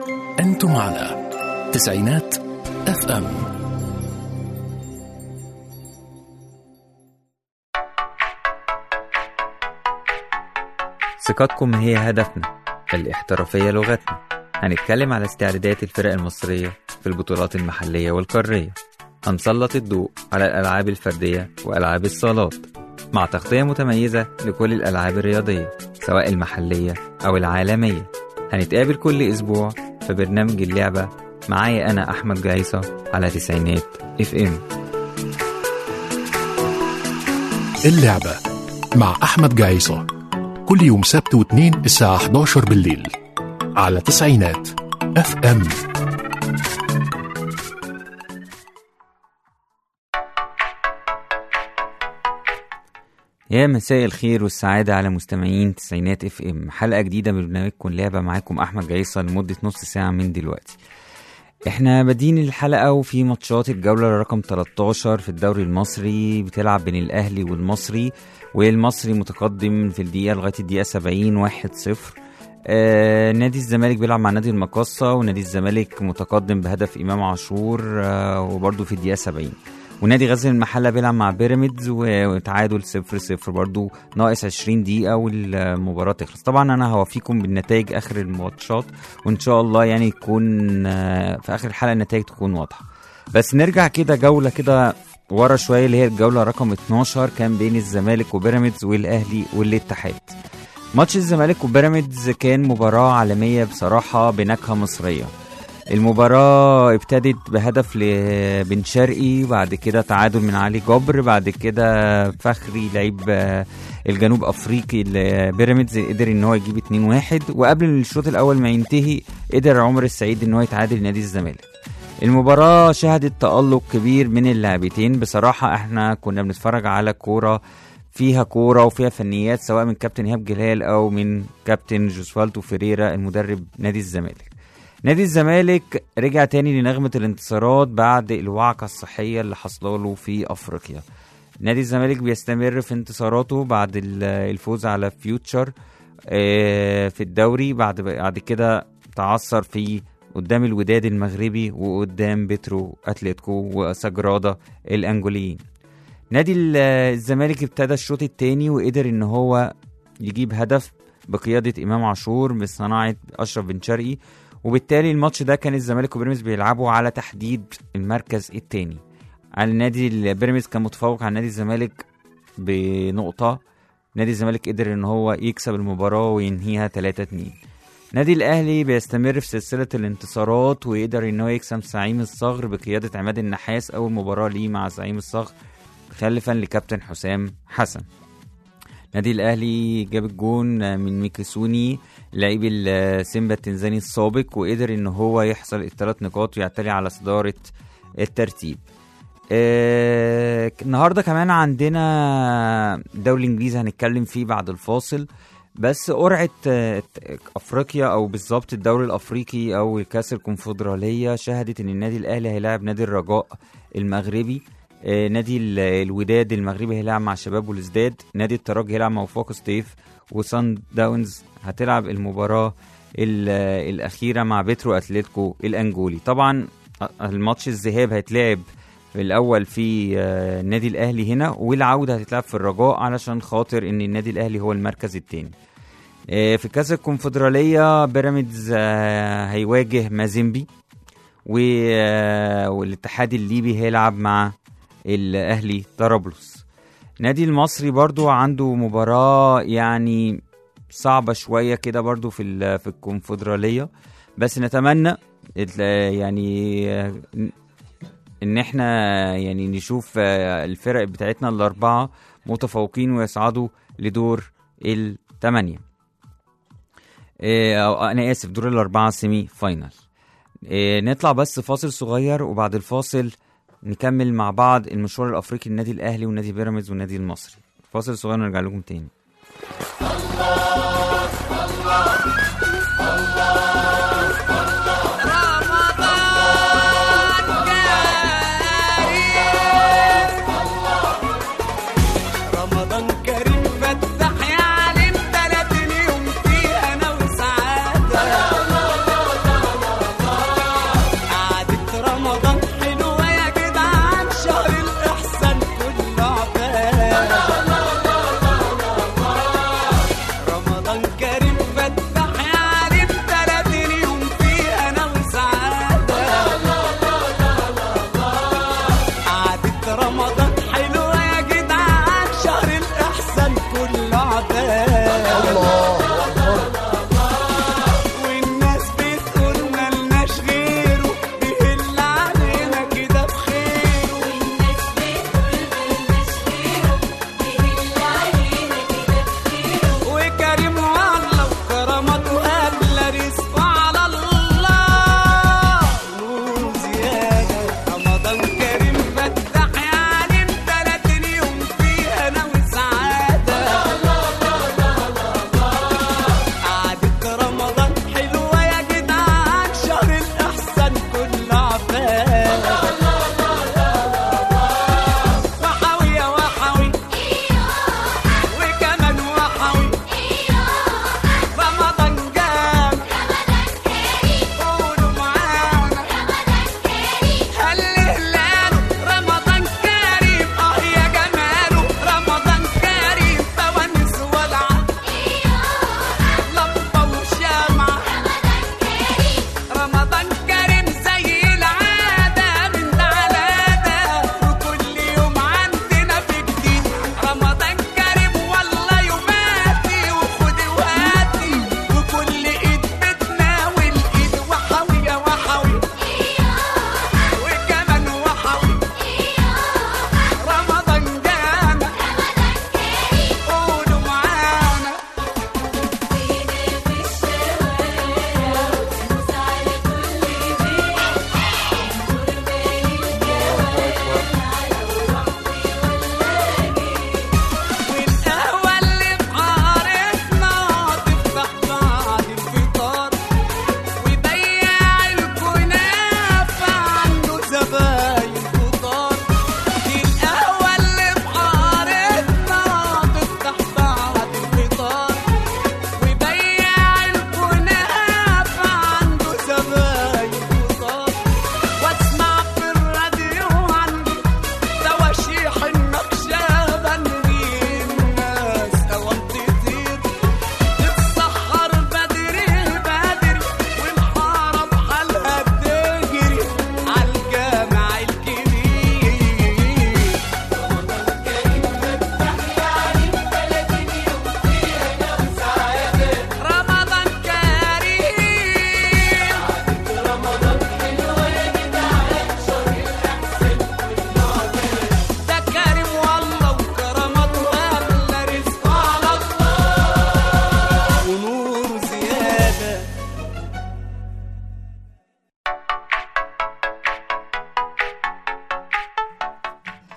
أنتم على تسعينات اف ام ثقتكم هي هدفنا الاحترافية لغتنا هنتكلم على استعدادات الفرق المصرية في البطولات المحلية والقارية هنسلط الضوء على الألعاب الفردية وألعاب الصالات مع تغطية متميزة لكل الألعاب الرياضية سواء المحلية أو العالمية هنتقابل كل أسبوع في برنامج اللعبة معايا أنا أحمد جعيصة على تسعينات اف ام اللعبة مع أحمد جعيصة كل يوم سبت واثنين الساعة 11 بالليل على تسعينات اف ام يا مساء الخير والسعادة على مستمعين تسعينات اف ام حلقة جديدة من برنامجكم لعبة معاكم أحمد جعيصة لمدة نص ساعة من دلوقتي احنا بادين الحلقة وفي ماتشات الجولة رقم 13 في الدوري المصري بتلعب بين الأهلي والمصري والمصري متقدم في الدقيقة لغاية الدقيقة 70 واحد صفر آه نادي الزمالك بيلعب مع نادي المقاصة ونادي الزمالك متقدم بهدف إمام عاشور آه وبرضه في الدقيقة 70 ونادي غزل المحلة بيلعب مع بيراميدز وتعادل صفر صفر برضو ناقص 20 دقيقة والمباراة تخلص طبعا أنا هوفيكم بالنتائج آخر الماتشات وإن شاء الله يعني يكون آه، في آخر الحلقة النتائج تكون واضحة بس نرجع كده جولة كده ورا شوية اللي هي الجولة رقم 12 كان بين الزمالك وبيراميدز والأهلي والاتحاد ماتش الزمالك وبيراميدز كان مباراة عالمية بصراحة بنكهة مصرية المباراة ابتدت بهدف لبن شرقي بعد كده تعادل من علي جبر بعد كده فخري لعيب آه، الجنوب افريقي بيراميدز قدر ان هو يجيب 2-1 وقبل الشوط الاول ما ينتهي قدر عمر السعيد ان هو يتعادل نادي الزمالك المباراة شهدت تألق كبير من اللاعبتين بصراحة احنا كنا بنتفرج على كورة فيها كورة وفيها فنيات سواء من كابتن إيهاب جلال أو من كابتن جوسفالتو فيريرا المدرب نادي الزمالك نادي الزمالك رجع تاني لنغمة الانتصارات بعد الوعكة الصحية اللي حصله له في أفريقيا نادي الزمالك بيستمر في انتصاراته بعد ال- الفوز على فيوتشر آه، في الدوري بعد بعد كده تعثر في قدام الوداد المغربي وقدام بترو اتلتيكو وسجرادا الانجوليين نادي ال- الزمالك ابتدى الشوط الثاني وقدر ان هو يجيب هدف بقيادة إمام عاشور بصناعة أشرف بن شرقي وبالتالي الماتش ده كان الزمالك وبيراميدز بيلعبوا على تحديد المركز الثاني على النادي البيراميدز كان متفوق على نادي الزمالك بنقطة نادي الزمالك قدر ان هو يكسب المباراة وينهيها 3 2 نادي الاهلي بيستمر في سلسلة الانتصارات ويقدر ان هو يكسب زعيم الصغر بقيادة عماد النحاس اول مباراة ليه مع زعيم الصغر خلفا لكابتن حسام حسن نادي الاهلي جاب الجون من ميكيسوني لعيب السيمبا التنزاني السابق وقدر ان هو يحصل الثلاث نقاط ويعتلي على صدارة الترتيب آه، النهارده كمان عندنا دوري الانجليزي هنتكلم فيه بعد الفاصل بس قرعه آه، افريقيا او بالظبط الدوري الافريقي او كاس الكونفدراليه شهدت ان النادي الاهلي هيلاعب نادي الرجاء المغربي آه، نادي ال- الوداد المغربي هيلعب مع شباب والازداد نادي الترجي هيلعب مع وفاق سطيف وسان داونز هتلعب المباراه ال- الاخيره مع بيترو اتلتيكو الانجولي طبعا آه، الماتش الذهاب هيتلعب في الاول في آه، النادي الاهلي هنا والعوده هتتلعب في الرجاء علشان خاطر ان النادي الاهلي هو المركز الثاني في كاس الكونفدراليه بيراميدز آه، هيواجه مازيمبي و- آه، والاتحاد الليبي هيلعب مع الاهلي طرابلس نادي المصري برضو عنده مباراه يعني صعبه شويه كده برضو في ال- في الكونفدراليه بس نتمنى ال- يعني آه، ان احنا يعني نشوف آه، الفرق بتاعتنا الاربعه متفوقين ويصعدوا لدور الثمانيه إيه، أو انا اسف دور الاربعه سيمي فاينل إيه، نطلع بس فاصل صغير وبعد الفاصل نكمل مع بعض المشوار الافريقي للنادي الاهلي ونادي بيراميدز والنادي المصري فاصل صغير ونرجع لكم تاني رمضان كريم فتح يا عليم 30 يوم فيه انا وسعاده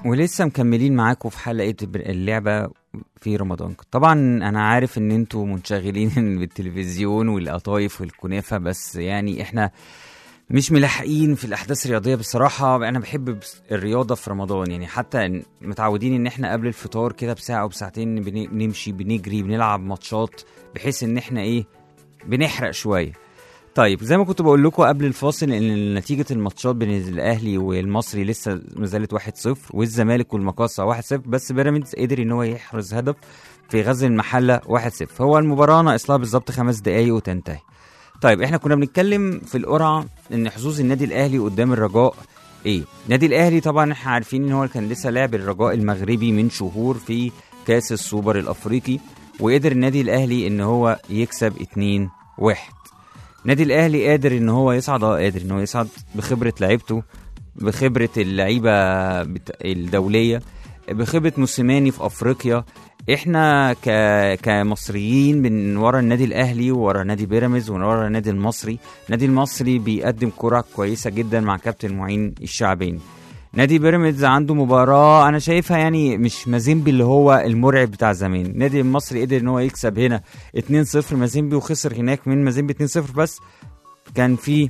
ولسه مكملين معاكم في حلقه اللعبه في رمضان طبعا انا عارف ان انتوا منشغلين بالتلفزيون والقطايف والكنافه بس يعني احنا مش ملاحقين في الاحداث الرياضيه بصراحه انا بحب بس- الرياضه في رمضان يعني حتى إن- متعودين ان احنا قبل الفطار كده بساعه او بساعتين بن- بنمشي بنجري بنلعب ماتشات بحيث ان احنا ايه بنحرق شويه طيب زي ما كنت بقول لكم قبل الفاصل ان نتيجه الماتشات بين الاهلي والمصري لسه ما زالت 1-0 والزمالك والمقاصه 1-0 بس بيراميدز قدر ان هو يحرز هدف في غزل المحله 1-0 هو المباراه ناقص لها بالظبط خمس دقايق وتنتهي طيب احنا كنا بنتكلم في القرعه ان حظوظ النادي الاهلي قدام الرجاء ايه النادي الاهلي طبعا احنا عارفين ان هو كان لسه لاعب الرجاء المغربي من شهور في كاس السوبر الافريقي وقدر النادي الاهلي ان هو يكسب 2-1 النادي الاهلي قادر ان هو يصعد اه قادر ان هو يصعد بخبره لعيبته بخبره اللعيبه بت- الدوليه بخبره موسيماني في افريقيا احنا ك... كمصريين من ورا النادي الاهلي ورا نادي بيراميدز ورا النادي المصري النادي المصري بيقدم كرة كويسه جدا مع كابتن معين الشعباني نادي بيراميدز عنده مباراة أنا شايفها يعني مش مازيمبي اللي هو المرعب بتاع زمان، النادي المصري قدر إن هو يكسب هنا 2-0 مازيمبي وخسر هناك من مازيمبي 2-0 بس كان في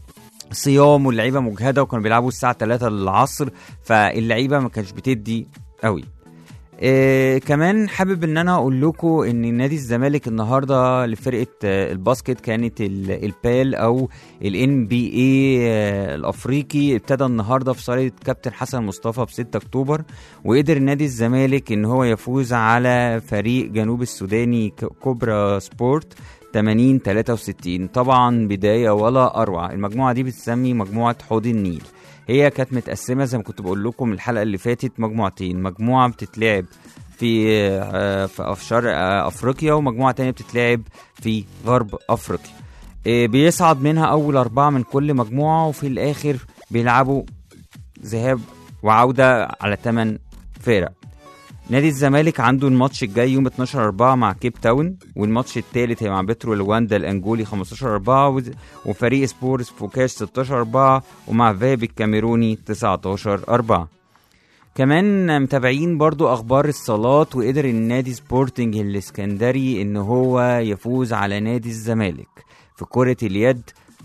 صيام واللعيبه مجهده وكانوا بيلعبوا الساعه 3 العصر فاللعيبه ما كانتش بتدي قوي إيه كمان حابب ان انا اقول لكم ان نادي الزمالك النهارده لفرقه آه، الباسكت كانت ال- البال او الان بي اي الافريقي ابتدى النهارده في صاله كابتن حسن مصطفى ب 6 اكتوبر وقدر نادي الزمالك ان هو يفوز على فريق جنوب السوداني ك- كوبرا سبورت 80 63 طبعا بدايه ولا اروع المجموعه دي بتسمي مجموعه حوض النيل هي كانت متقسمه زي ما كنت بقول لكم الحلقه اللي فاتت مجموعتين مجموعه بتتلعب في آه، في في شرق آه، افريقيا ومجموعه تانية بتتلعب في غرب افريقيا آه، بيصعد منها اول اربعه من كل مجموعه وفي الاخر بيلعبوا ذهاب وعوده على 8 فرق نادي الزمالك عنده الماتش الجاي يوم 12 4 مع كيب تاون والماتش الثالث هي مع بترو لواندا الانجولي 15 4 وفريق سبورز فوكاش 16 4 ومع فاب الكاميروني 19 4 كمان متابعين برضو اخبار الصالات وقدر النادي سبورتنج الاسكندري ان هو يفوز على نادي الزمالك في كرة اليد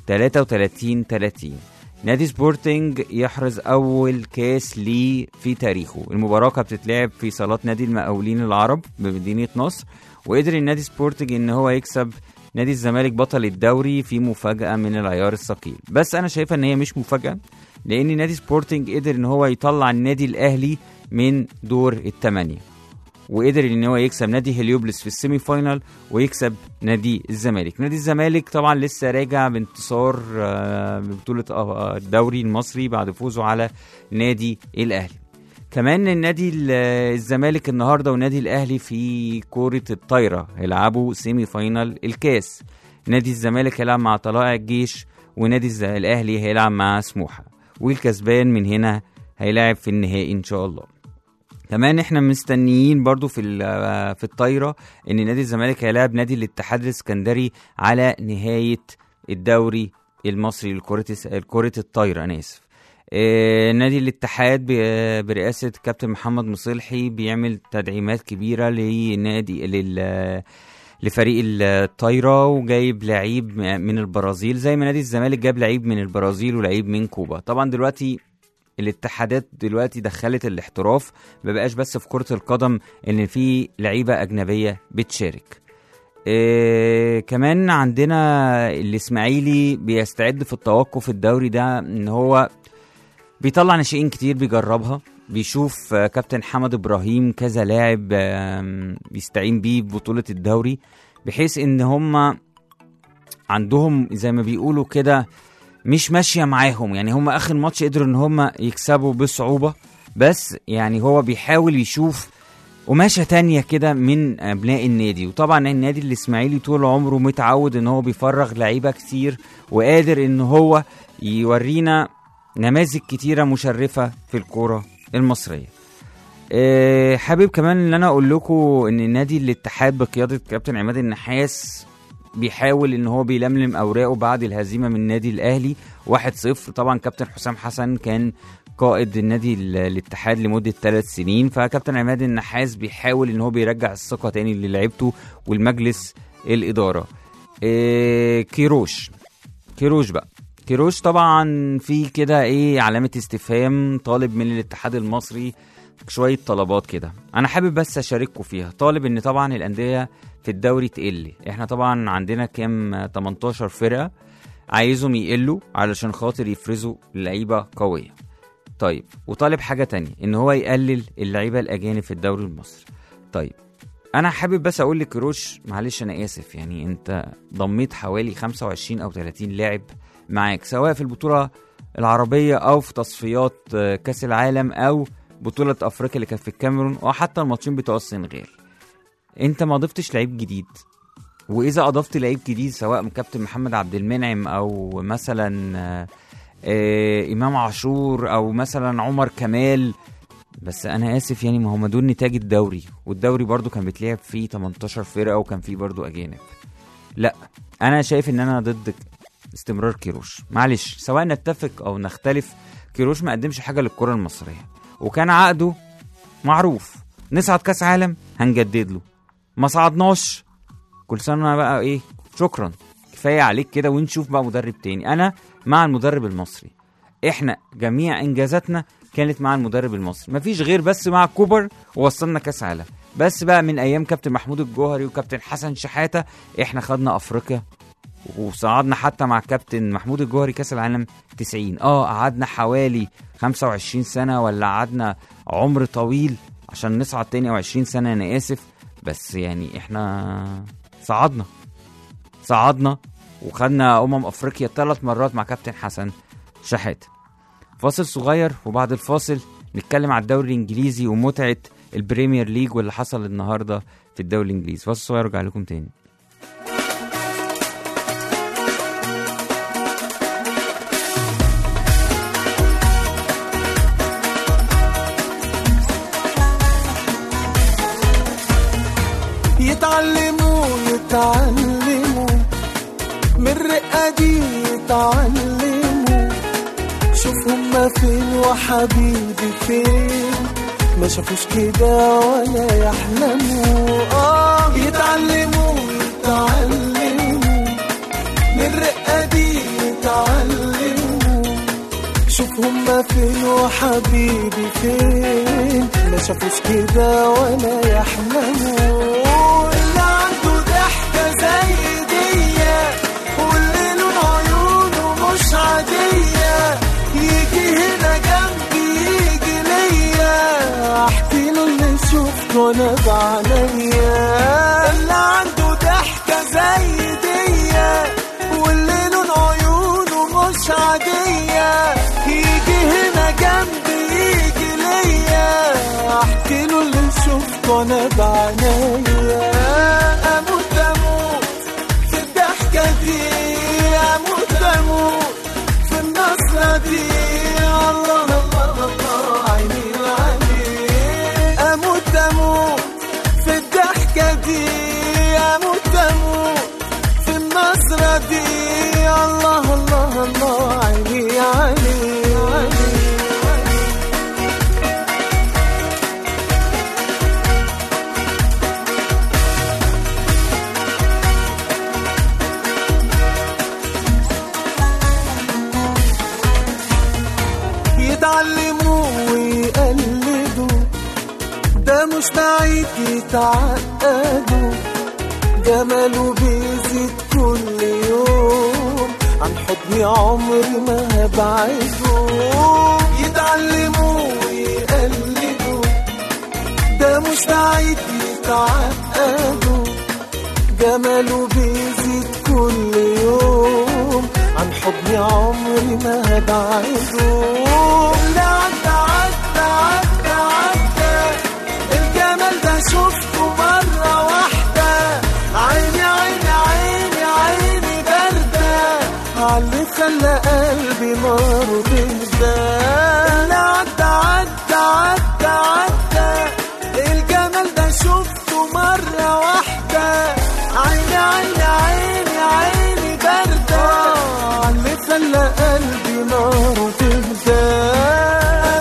33 30 نادي سبورتنج يحرز اول كاس ليه في تاريخه المباراة كانت بتتلعب في صالات نادي المقاولين العرب بمدينة نصر وقدر النادي سبورتنج ان هو يكسب نادي الزمالك بطل الدوري في مفاجأة من العيار الثقيل بس انا شايفة ان هي مش مفاجأة لان نادي سبورتنج قدر ان هو يطلع النادي الاهلي من دور الثمانية وقدر ان هو يكسب نادي هليوبلس في السيمي فاينال ويكسب نادي الزمالك نادي الزمالك طبعا لسه راجع بانتصار آه، ببطولة آه، الدوري المصري بعد فوزه على نادي الاهلي كمان النادي ال- الزمالك النهارده ونادي الاهلي في كرة الطايرة هيلعبوا سيمي فاينال الكاس نادي الزمالك هيلعب مع طلائع الجيش ونادي الز- الاهلي هيلعب مع سموحة والكسبان من هنا هيلاعب في النهائي ان شاء الله كمان احنا مستنيين برضو في ال- في الطايره ان نادي الزمالك هيلاعب نادي الاتحاد الاسكندري على نهايه الدوري المصري لكره الس- لكره الطايره انا اسف آه، نادي الاتحاد ب- برئاسه كابتن محمد مصلحي بيعمل تدعيمات كبيره لنادي لل لفريق الطايره وجايب لعيب من البرازيل زي ما نادي الزمالك جاب لعيب من البرازيل ولعيب من كوبا طبعا دلوقتي الاتحادات دلوقتي دخلت الاحتراف ما بقاش بس في كرة القدم ان في لعيبة اجنبية بتشارك إيه كمان عندنا الاسماعيلي بيستعد في التوقف الدوري ده ان هو بيطلع ناشئين كتير بيجربها بيشوف آه، كابتن حمد ابراهيم كذا لاعب آم، بيستعين بيه ببطولة الدوري بحيث ان هم عندهم زي ما بيقولوا كده مش ماشيه معاهم يعني هم اخر ماتش قدروا ان هم يكسبوا بصعوبه بس يعني هو بيحاول يشوف قماشه تانية كده من ابناء النادي وطبعا النادي الاسماعيلي طول عمره متعود ان هو بيفرغ لعيبه كتير وقادر ان هو يورينا نماذج كتيره مشرفه في الكوره المصريه آه، حابب كمان ان انا اقول لكم ان نادي الاتحاد بقياده كابتن عماد النحاس بيحاول ان هو بيلملم اوراقه بعد الهزيمه من النادي الاهلي 1-0 طبعا كابتن حسام حسن كان قائد النادي ال- الاتحاد لمده ثلاث سنين فكابتن عماد النحاس بيحاول ان هو بيرجع الثقه تاني للعيبته والمجلس الاداره إيه كيروش كيروش بقى كيروش طبعا في كده ايه علامه استفهام طالب من الاتحاد المصري شويه طلبات كده انا حابب بس اشارككم فيها طالب ان طبعا الانديه في الدوري تقل احنا طبعا عندنا كام 18 فرقه عايزهم يقلوا علشان خاطر يفرزوا لعيبه قويه طيب وطالب حاجه تانية ان هو يقلل اللعيبه الاجانب في الدوري المصري طيب انا حابب بس اقول لكروش معلش انا اسف يعني انت ضميت حوالي 25 او 30 لاعب معاك سواء في البطوله العربيه او في تصفيات آه، كاس العالم او بطوله افريقيا اللي كانت في الكاميرون او حتى الماتشين بتوع السنغال انت ما ضفتش لعيب جديد واذا اضفت لعيب جديد سواء من كابتن محمد عبد المنعم او مثلا آه، آه، امام عاشور او مثلا عمر كمال بس انا اسف يعني ما هم دول نتاج الدوري والدوري برضو كان بيتلعب فيه 18 فرقه وكان فيه برضو اجانب لا انا شايف ان انا ضد استمرار كيروش معلش سواء نتفق او نختلف كيروش ما قدمش حاجه للكره المصريه وكان عقده معروف نصعد كاس عالم هنجدد له ما صعدناش كل سنه بقى ايه شكرا كفايه عليك كده ونشوف بقى مدرب تاني انا مع المدرب المصري احنا جميع انجازاتنا كانت مع المدرب المصري مفيش غير بس مع كوبر ووصلنا كاس عالم بس بقى من ايام كابتن محمود الجوهري وكابتن حسن شحاته احنا خدنا افريقيا وصعدنا حتى مع كابتن محمود الجوهري كاس العالم 90 اه قعدنا حوالي 25 سنه ولا قعدنا عمر طويل عشان نصعد تاني او 20 سنه انا اسف بس يعني احنا صعدنا صعدنا وخدنا امم افريقيا ثلاث مرات مع كابتن حسن شحاته فاصل صغير وبعد الفاصل نتكلم على الدوري الانجليزي ومتعه البريمير ليج واللي حصل النهارده في الدوري الانجليزي فاصل صغير ارجع لكم تاني يتعلموا يتعلموا من الرقة دي يتعلموا شوف هما فين وحبيبي فين ما شافوش كده ولا يحلموا اه يتعلموا يتعلموا من الرقة دي يتعلموا شوف هما فين وحبيبي فين ما شافوش كده ولا يحلموا اللي عنده ضحكة زي دي واللي لون عيونه مش عادية يجي هنا جنبي يجي ليا احكي له اللي شفته انا بعينيا اللي عنده ضحكة زي دي واللي لون عيونه مش عادية يجي هنا جنبي يجي ليا احكي له اللي شفته انا بعينيا اموت اموت في الضحكة دي اموت اموت في النصرة دي الله الله الله عيني العلي اموت اموت في الضحكة دي اموت اموت في النصرة دي الله الله الله عيني علي علي يتعلموا ويقلدوا ده مش بعيد يتعقدوا جماله بيزيد كل يوم عن حضني عمري ما هبعده يتعلموا ويقلدوا ده مش بعيد يتعقدوا جماله بيزيد كل يوم عن حضني عمري ما هبعده اللي عدى عدى عدى عدى الجمال ده شفته مرة واحدة عيني عيني عيني عيني باردة عاللي خلى قلبي ناره تهدى اللي عدى عدى عدى عدى الجمال ده شفته مرة واحدة عيني عيني عيني عيني باردة عاللي خلى قلبي ناره تهدى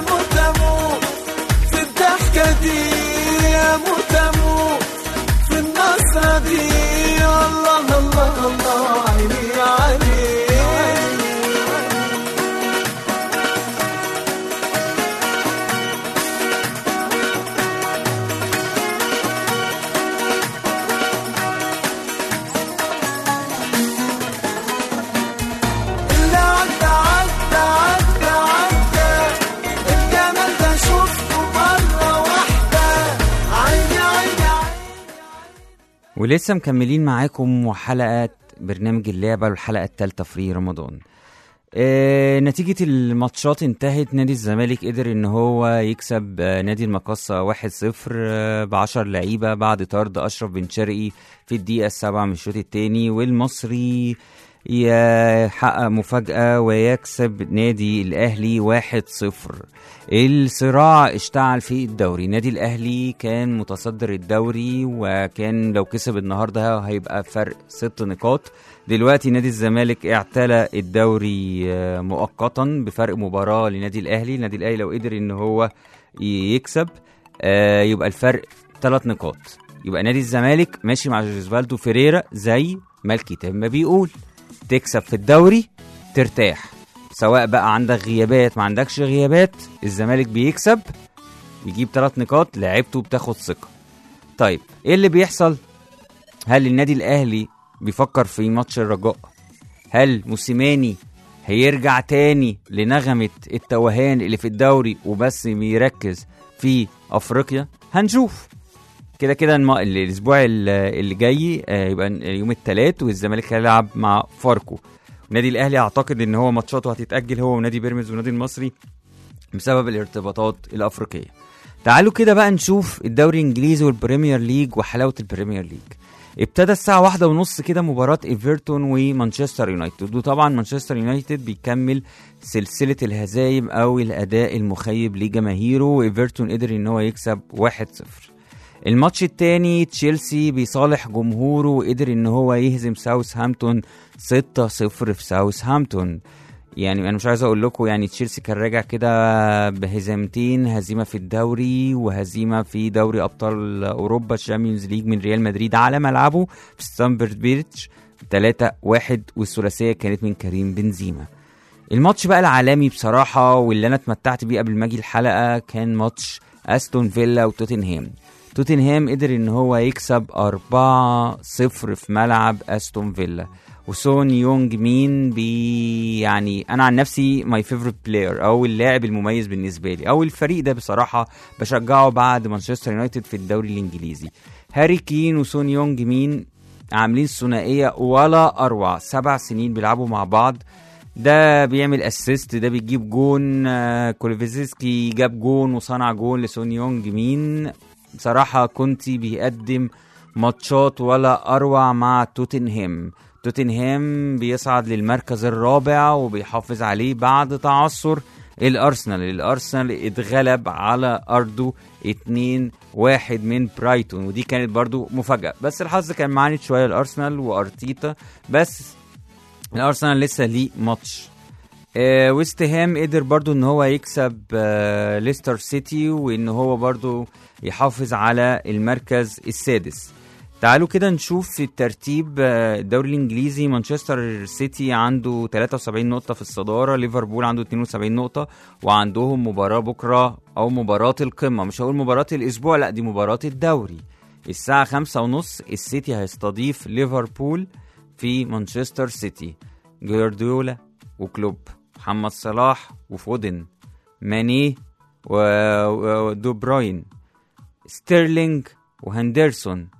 ولسه مكملين معاكم وحلقة برنامج اللعبة والحلقة الثالثة في رمضان آه نتيجة الماتشات انتهت نادي الزمالك قدر ان هو يكسب آه نادي المقصة 1-0 آه بعشر لعيبة بعد طرد اشرف بن شرقي في الدقيقة السابعة من الشوط الثاني والمصري يحقق مفاجأة ويكسب نادي الأهلي 1-0 الصراع اشتعل في الدوري نادي الأهلي كان متصدر الدوري وكان لو كسب النهاردة هيبقى فرق ست نقاط دلوقتي نادي الزمالك اعتلى الدوري آه، مؤقتا بفرق مباراة لنادي الأهلي نادي الأهلي لو قدر ان هو يكسب آه، يبقى الفرق ثلاث نقاط يبقى نادي الزمالك ماشي مع جوزفالدو فيريرا زي ما الكتاب ما بيقول تكسب في الدوري ترتاح سواء بقى عندك غيابات ما عندكش غيابات الزمالك بيكسب بيجيب ثلاث نقاط لعيبته بتاخد ثقة طيب ايه اللي بيحصل هل النادي الاهلي بيفكر في ماتش الرجاء هل موسيماني هيرجع تاني لنغمة التوهان اللي في الدوري وبس بيركز في افريقيا هنشوف كده كده الم- الاسبوع ال- اللي جاي آه، يبقى يوم الثلاث والزمالك هيلعب مع فاركو النادي الاهلي اعتقد ان هو ماتشاته هتتاجل هو ونادي بيراميدز والنادي المصري بسبب الارتباطات الافريقيه تعالوا كده بقى نشوف الدوري الانجليزي والبريمير ليج وحلاوه البريمير ليج ابتدى الساعة واحدة ونص كده مباراة ايفرتون ومانشستر يونايتد وطبعا مانشستر يونايتد بيكمل سلسلة الهزايم او الاداء المخيب لجماهيره وايفرتون قدر ان هو يكسب 1-0 الماتش التاني تشيلسي بيصالح جمهوره وقدر ان هو يهزم ساوثهامبتون 6-0 في ساوثهامبتون يعني انا مش عايز اقول لكم يعني تشيلسي كان راجع كده بهزيمتين هزيمه في الدوري وهزيمه في دوري ابطال اوروبا الشامبيونز ليج من ريال مدريد على ملعبه في ستامبرد بيرتش 3 1 والثلاثيه كانت من كريم بنزيما الماتش بقى العالمي بصراحه واللي انا اتمتعت بيه قبل ما اجي الحلقه كان ماتش استون فيلا وتوتنهام توتنهام قدر ان هو يكسب 4 0 في ملعب استون فيلا وسون يونج مين بي يعني انا عن نفسي ماي فيفورت بلاير او اللاعب المميز بالنسبه لي او الفريق ده بصراحه بشجعه بعد مانشستر يونايتد في الدوري الانجليزي هاري كين وسون يونج مين عاملين ثنائيه ولا اروع سبع سنين بيلعبوا مع بعض ده بيعمل اسيست ده بيجيب جون آه، كوليفيزيسكي جاب جون وصنع جون لسون يونج مين بصراحة كونتي بيقدم ماتشات ولا أروع مع توتنهام توتنهام بيصعد للمركز الرابع وبيحافظ عليه بعد تعثر الأرسنال الأرسنال اتغلب على أرضه 2 واحد من برايتون ودي كانت برضو مفاجأة بس الحظ كان معاند شوية الأرسنال وأرتيتا بس الأرسنال لسه ليه ماتش آه ويست هام قدر برضو ان هو يكسب آه ليستر سيتي وان هو برضو يحافظ على المركز السادس تعالوا كده نشوف في الترتيب آه، الدوري الانجليزي مانشستر سيتي عنده 73 نقطة في الصدارة ليفربول عنده 72 نقطة وعندهم مباراة بكرة او مباراة القمة مش هقول مباراة الاسبوع لا دي مباراة الدوري الساعة خمسة ونص السيتي هيستضيف ليفربول في مانشستر سيتي جوارديولا وكلوب محمد صلاح وفودن ماني و- و- ودو بروين ستيرلينج وهندرسون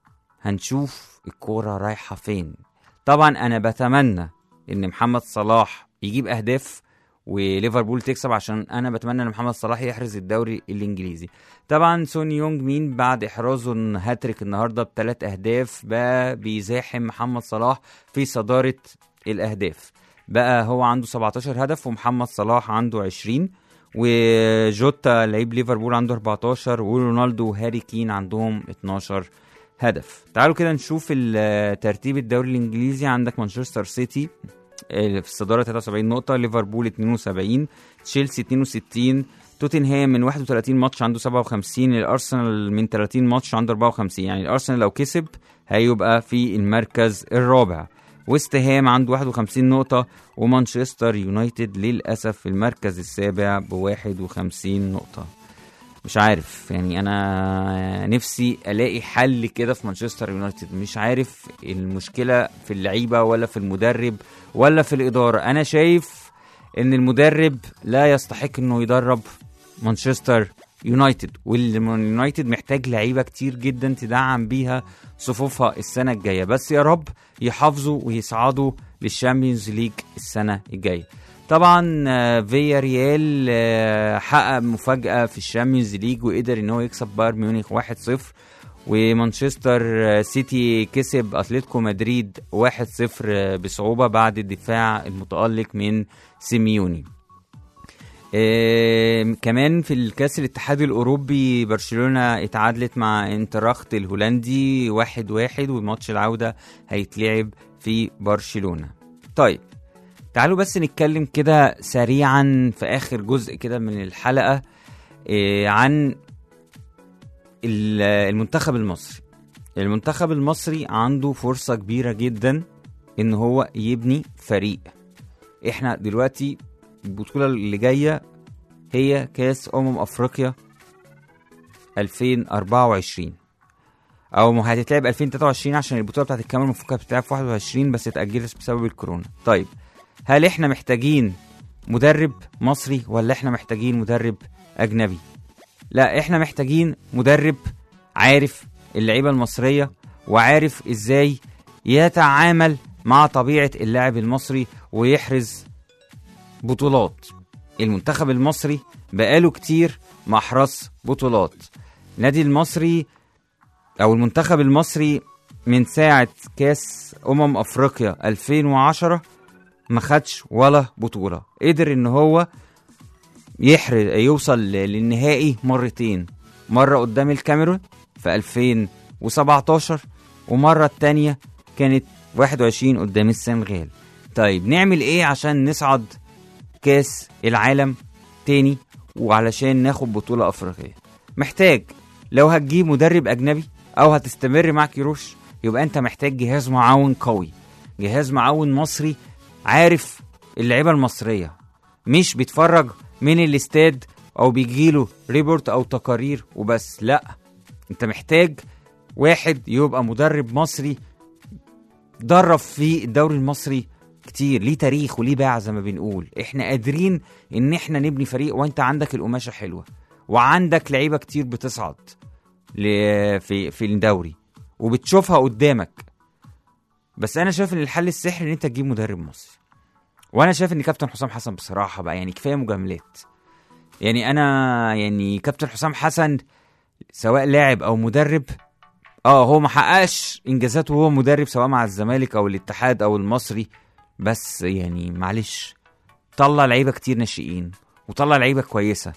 هنشوف الكورة رايحة فين طبعا أنا بتمنى إن محمد صلاح يجيب أهداف وليفربول تكسب عشان أنا بتمنى إن محمد صلاح يحرز الدوري الإنجليزي طبعا سون يونج مين بعد إحرازه هاتريك النهاردة بثلاث أهداف بقى بيزاحم محمد صلاح في صدارة الأهداف بقى هو عنده 17 هدف ومحمد صلاح عنده 20 وجوتا لعيب ليفربول عنده 14 ورونالدو وهاري كين عندهم 12 هدف تعالوا كده نشوف ال- ترتيب الدوري الانجليزي عندك مانشستر سيتي آه، في الصداره 73 نقطه ليفربول 72 تشيلسي 62 توتنهام من 31 ماتش عنده 57 الارسنال من 30 ماتش عنده 54 يعني الارسنال لو كسب هيبقى في المركز الرابع ويست هام عنده 51 نقطة ومانشستر يونايتد للأسف في المركز السابع ب 51 نقطة مش عارف يعني أنا نفسي ألاقي حل كده في مانشستر يونايتد مش عارف المشكلة في اللعيبة ولا في المدرب ولا في الإدارة أنا شايف إن المدرب لا يستحق إنه يدرب مانشستر يونايتد واليونايتد محتاج لعيبه كتير جدا تدعم بيها صفوفها السنه الجايه بس يا رب يحافظوا ويصعدوا للشامبيونز ليج السنه الجايه طبعا آه، فيا ريال آه، حقق مفاجاه في الشامبيونز ليج وقدر ان هو يكسب بايرن ميونخ 1-0 ومانشستر آه، سيتي كسب اتلتيكو مدريد 1-0 بصعوبه بعد الدفاع المتالق من سيميوني آه، كمان في الكاس الاتحاد الاوروبي برشلونه اتعادلت مع انتراخت الهولندي واحد واحد وماتش العوده هيتلعب في برشلونه طيب تعالوا بس نتكلم كده سريعا في اخر جزء كده من الحلقه آه، عن ال- المنتخب المصري المنتخب المصري عنده فرصه كبيره جدا ان هو يبني فريق احنا دلوقتي البطولة اللي جاية هي كاس أمم أفريقيا 2024 أو ما هتتلعب 2023 عشان البطولة بتاعت الكاميرون المفروض كانت بتتلعب في 21 بس اتأجلت بسبب الكورونا طيب هل احنا محتاجين مدرب مصري ولا احنا محتاجين مدرب أجنبي لا احنا محتاجين مدرب عارف اللعيبة المصرية وعارف ازاي يتعامل مع طبيعة اللاعب المصري ويحرز بطولات المنتخب المصري بقاله كتير محرص بطولات النادي المصري او المنتخب المصري من ساعة كاس امم افريقيا 2010 ما خدش ولا بطولة قدر ان هو يحرز يوصل ل- للنهائي مرتين مرة قدام الكاميرون في 2017 ومرة التانية كانت 21 قدام السنغال طيب نعمل ايه عشان نصعد كاس العالم تاني وعلشان ناخد بطولة أفريقية محتاج لو هتجيب مدرب أجنبي أو هتستمر مع كيروش يبقى أنت محتاج جهاز معاون قوي جهاز معاون مصري عارف اللعيبة المصرية مش بيتفرج من الاستاد أو بيجيله ريبورت أو تقارير وبس لأ أنت محتاج واحد يبقى مدرب مصري درب في الدوري المصري كتير ليه تاريخ وليه باع زي ما بنقول احنا قادرين ان احنا نبني فريق وانت عندك القماشه حلوه وعندك لعيبه كتير بتصعد ل- في في الدوري وبتشوفها قدامك بس انا شايف ان الحل السحري ان انت تجيب مدرب مصري وانا شايف ان كابتن حسام حسن بصراحه بقى يعني كفايه مجاملات يعني انا يعني كابتن حسام حسن سواء لاعب او مدرب اه هو ما حققش انجازات وهو مدرب سواء مع الزمالك او الاتحاد او المصري بس يعني معلش طلع لعيبه كتير ناشئين وطلع لعيبه كويسه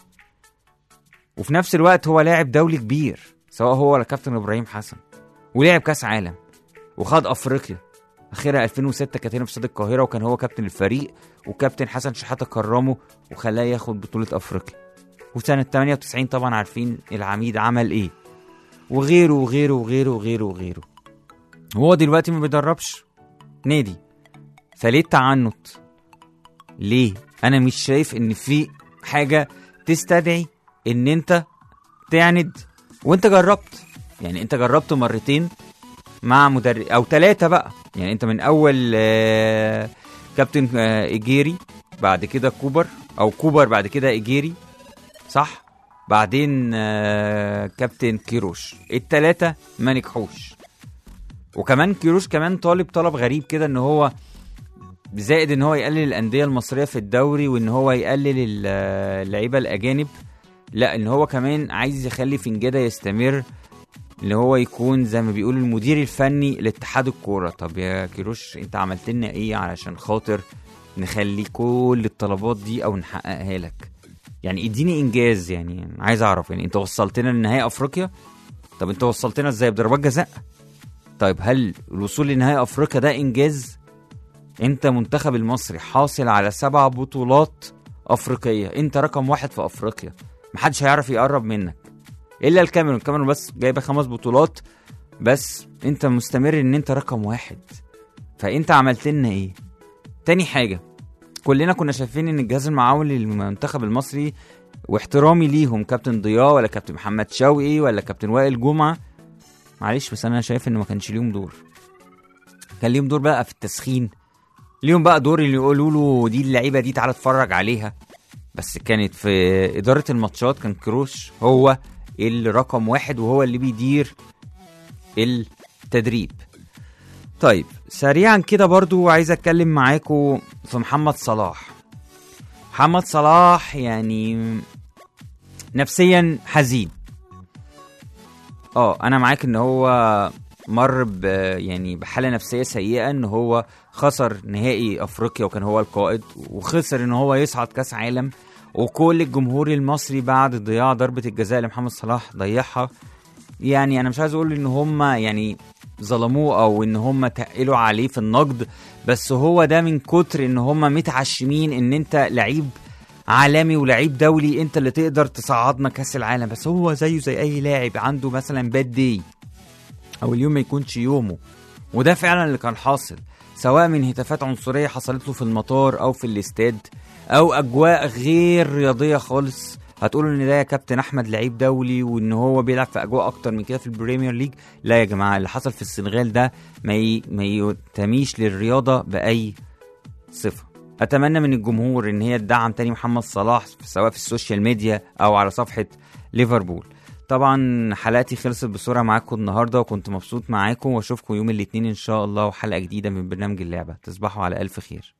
وفي نفس الوقت هو لاعب دولي كبير سواء هو ولا كابتن ابراهيم حسن ولعب كاس عالم وخد افريقيا اخرها 2006 كانت هنا في استاد القاهره وكان هو كابتن الفريق وكابتن حسن شحاته كرمه وخلاه ياخد بطوله افريقيا وسنه 98 طبعا عارفين العميد عمل ايه وغيره وغيره وغيره وغيره وغيره وهو دلوقتي ما بيدربش نادي فليه التعنت ليه انا مش شايف ان في حاجه تستدعي ان انت تعند وانت جربت يعني انت جربت مرتين مع مدرب او ثلاثه بقى يعني انت من اول آه، كابتن آه، ايجيري بعد كده كوبر او كوبر بعد كده ايجيري صح بعدين آه، كابتن كيروش التلاتة ما نجحوش وكمان كيروش كمان طالب طلب غريب كده ان هو زائد ان هو يقلل الانديه المصريه في الدوري وان هو يقلل ال- اللعيبه الاجانب لا ان هو كمان عايز يخلي فنجاده يستمر اللي هو يكون زي ما بيقول المدير الفني لاتحاد الكوره طب يا كيروش انت عملت لنا ايه علشان خاطر نخلي كل الطلبات دي او نحققها لك يعني اديني انجاز يعني عايز اعرف يعني انت وصلتنا لنهائي افريقيا طب انت وصلتنا ازاي بضربات جزاء طيب هل الوصول لنهائي افريقيا ده انجاز انت منتخب المصري حاصل على سبع بطولات افريقيه انت رقم واحد في افريقيا محدش هيعرف يقرب منك الا الكاميرون الكاميرون بس جايبه خمس بطولات بس انت مستمر ان انت رقم واحد فانت عملت لنا ايه تاني حاجه كلنا كنا شايفين ان الجهاز المعاون للمنتخب المصري واحترامي ليهم كابتن ضياء ولا كابتن محمد شوقي ولا كابتن وائل جمعه معلش بس انا شايف ان ما كانش ليهم دور كان ليهم دور بقى في التسخين ليهم بقى دور اللي يقولوا له دي اللعيبه دي تعالى اتفرج عليها بس كانت في اداره الماتشات كان كروش هو الرقم واحد وهو اللي بيدير التدريب طيب سريعا كده برضو عايز اتكلم معاكم في محمد صلاح محمد صلاح يعني نفسيا حزين اه انا معاك ان هو مر ب يعني بحاله نفسيه سيئه ان هو خسر نهائي افريقيا وكان هو القائد وخسر ان هو يصعد كاس عالم وكل الجمهور المصري بعد ضياع ضربه الجزاء اللي محمد صلاح ضيعها يعني انا مش عايز اقول ان هم يعني ظلموه او ان هم تقلوا عليه في النقد بس هو ده من كتر ان هم متعشمين ان انت لعيب عالمي ولعيب دولي انت اللي تقدر تصعدنا كاس العالم بس هو زيه زي اي لاعب عنده مثلا باد داي او اليوم ما يكونش يومه وده فعلا اللي كان حاصل سواء من هتافات عنصريه حصلت له في المطار او في الاستاد او اجواء غير رياضيه خالص هتقولوا ان ده يا كابتن احمد لعيب دولي وان هو بيلعب في اجواء اكتر من كده في البريمير ليج لا يا جماعه اللي حصل في السنغال ده ما ي... ما ينتميش للرياضه باي صفه اتمنى من الجمهور ان هي تدعم تاني محمد صلاح سواء في السوشيال ميديا او على صفحه ليفربول طبعا حلقتي خلصت بسرعه معاكم النهارده وكنت مبسوط معاكم واشوفكم يوم الاثنين ان شاء الله وحلقه جديده من برنامج اللعبه تصبحوا على الف خير